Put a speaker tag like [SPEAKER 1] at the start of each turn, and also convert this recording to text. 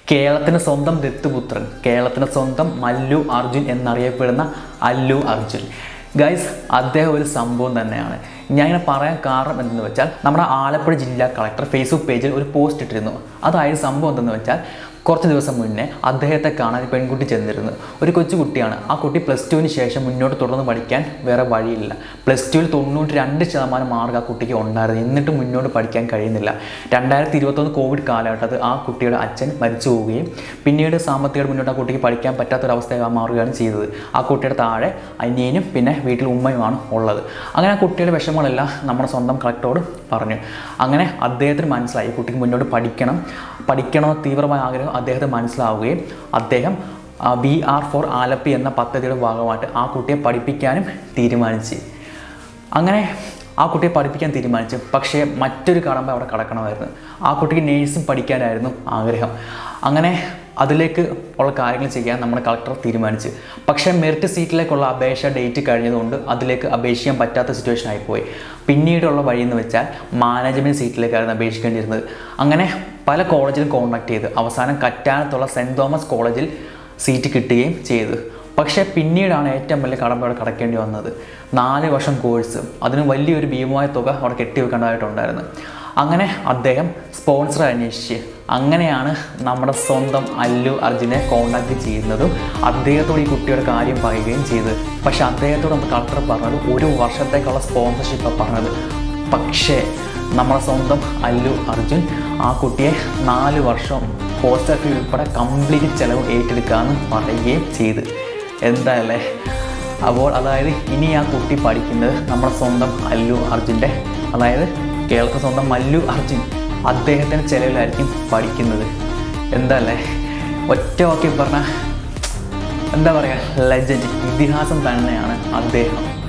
[SPEAKER 1] കേരളത്തിന് സ്വന്തം ദത്തുപുത്രൻ കേരളത്തിന് സ്വന്തം മല്ലു അർജുൻ എന്നറിയപ്പെടുന്ന അല്ലു അർജുൻ ഗൈസ് അദ്ദേഹം ഒരു സംഭവം തന്നെയാണ് ഞാൻ ഇങ്ങനെ പറയാൻ കാരണം എന്തെന്ന് വെച്ചാൽ നമ്മുടെ ആലപ്പുഴ ജില്ലാ കളക്ടർ ഫേസ്ബുക്ക് പേജിൽ ഒരു പോസ്റ്റ് ഇട്ടിരുന്നു അതായത് സംഭവം എന്തെന്ന് വെച്ചാൽ കുറച്ച് ദിവസം മുന്നേ അദ്ദേഹത്തെ കാണാൻ ഒരു പെൺകുട്ടി ചെന്നിരുന്നു ഒരു കൊച്ചു കുട്ടിയാണ് ആ കുട്ടി പ്ലസ് ടുവിന് ശേഷം മുന്നോട്ട് തുടർന്ന് പഠിക്കാൻ വേറെ വഴിയില്ല പ്ലസ് ടുവിൽ തൊണ്ണൂറ്റി രണ്ട് ശതമാനം മാർക്ക് ആ കുട്ടിക്ക് ഉണ്ടായിരുന്നു എന്നിട്ട് മുന്നോട്ട് പഠിക്കാൻ കഴിയുന്നില്ല രണ്ടായിരത്തി ഇരുപത്തൊന്ന് കോവിഡ് കാലഘട്ടത്തിൽ ആ കുട്ടിയുടെ അച്ഛൻ മരിച്ചു പോവുകയും പിന്നീട് സാമ്പത്തികമായിട്ട് മുന്നോട്ട് ആ കുട്ടിക്ക് പഠിക്കാൻ പറ്റാത്തൊരവസ്ഥയായി മാറുകയാണ് ചെയ്തത് ആ കുട്ടിയുടെ താഴെ അനിയനും പിന്നെ വീട്ടിൽ ഉമ്മയുമാണ് ഉള്ളത് അങ്ങനെ ആ കുട്ടിയുടെ വിഷമങ്ങളെല്ലാം നമ്മുടെ സ്വന്തം കളക്ടറോട് പറഞ്ഞു അങ്ങനെ അദ്ദേഹത്തിന് മനസ്സിലായി ഈ കുട്ടിക്ക് മുന്നോട്ട് പഠിക്കണം പഠിക്കണമെന്ന തീവ്രമായ ആഗ്രഹം അദ്ദേഹത്തിന് മനസ്സിലാവുകയും അദ്ദേഹം ബി ആർ ഫോർ ആലപ്പി എന്ന പദ്ധതിയുടെ ഭാഗമായിട്ട് ആ കുട്ടിയെ പഠിപ്പിക്കാനും തീരുമാനിച്ചു അങ്ങനെ ആ കുട്ടിയെ പഠിപ്പിക്കാൻ തീരുമാനിച്ചു പക്ഷേ മറ്റൊരു കടമ്പ അവിടെ കടക്കണമായിരുന്നു ആ കുട്ടിക്ക് നേഴ്സും പഠിക്കാനായിരുന്നു ആഗ്രഹം അങ്ങനെ അതിലേക്ക് ഉള്ള കാര്യങ്ങൾ ചെയ്യാൻ നമ്മുടെ കളക്ടർ തീരുമാനിച്ചു പക്ഷേ മെറിറ്റ് സീറ്റിലേക്കുള്ള അപേക്ഷ ഡേറ്റ് കഴിഞ്ഞതുകൊണ്ട് അതിലേക്ക് അപേക്ഷിക്കാൻ പറ്റാത്ത സിറ്റുവേഷൻ ആയിപ്പോയി പിന്നീടുള്ള വഴി എന്ന് വെച്ചാൽ മാനേജ്മെൻറ്റ് സീറ്റിലേക്കായിരുന്നു അപേക്ഷിക്കേണ്ടിയിരുന്നത് അങ്ങനെ പല കോളേജിലും കോൺടാക്ട് ചെയ്ത് അവസാനം കറ്റാനത്തുള്ള സെൻറ് തോമസ് കോളേജിൽ സീറ്റ് കിട്ടുകയും ചെയ്തു പക്ഷേ പിന്നീടാണ് ഏറ്റവും വലിയ കടമ്പ അവിടെ കടക്കേണ്ടി വന്നത് നാല് വർഷം കോഴ്സ് അതിന് വലിയൊരു ഭീമമായ തുക അവിടെ കെട്ടിവെക്കേണ്ടതായിട്ടുണ്ടായിരുന്നു അങ്ങനെ അദ്ദേഹം സ്പോൺസർ അന്വേഷിച്ച് അങ്ങനെയാണ് നമ്മുടെ സ്വന്തം അല്ലു അർജുനെ കോണ്ടാക്ട് ചെയ്യുന്നതും അദ്ദേഹത്തോട് ഈ കുട്ടിയുടെ കാര്യം പറയുകയും ചെയ്തത് പക്ഷെ അദ്ദേഹത്തോട് നമ്മൾ കളക്ടർ പറഞ്ഞത് ഒരു വർഷത്തേക്കുള്ള സ്പോൺസർഷിപ്പാണ് പറഞ്ഞത് പക്ഷേ നമ്മുടെ സ്വന്തം അല്ലു അർജുൻ ആ കുട്ടിയെ നാല് വർഷം ഹോസ്റ്റൽ ഫീ ഉൾപ്പെടെ കംപ്ലീറ്റ് ചിലവ് ഏറ്റെടുക്കാമെന്ന് പറയുകയും ചെയ്ത് എന്തായല്ലേ അപ്പോൾ അതായത് ഇനി ആ കുട്ടി പഠിക്കുന്നത് നമ്മുടെ സ്വന്തം അല്ലു അർജുൻ്റെ അതായത് കേരളത്തിൽ സ്വന്തം മല്ലു അർജുൻ അദ്ദേഹത്തിൻ്റെ ചിലവിലായിരിക്കും പഠിക്കുന്നത് എന്താല്ലേ ഒറ്റ വാക്കി പറഞ്ഞാൽ എന്താ പറയുക ലെജൻഡ് ഇതിഹാസം തന്നെയാണ് അദ്ദേഹം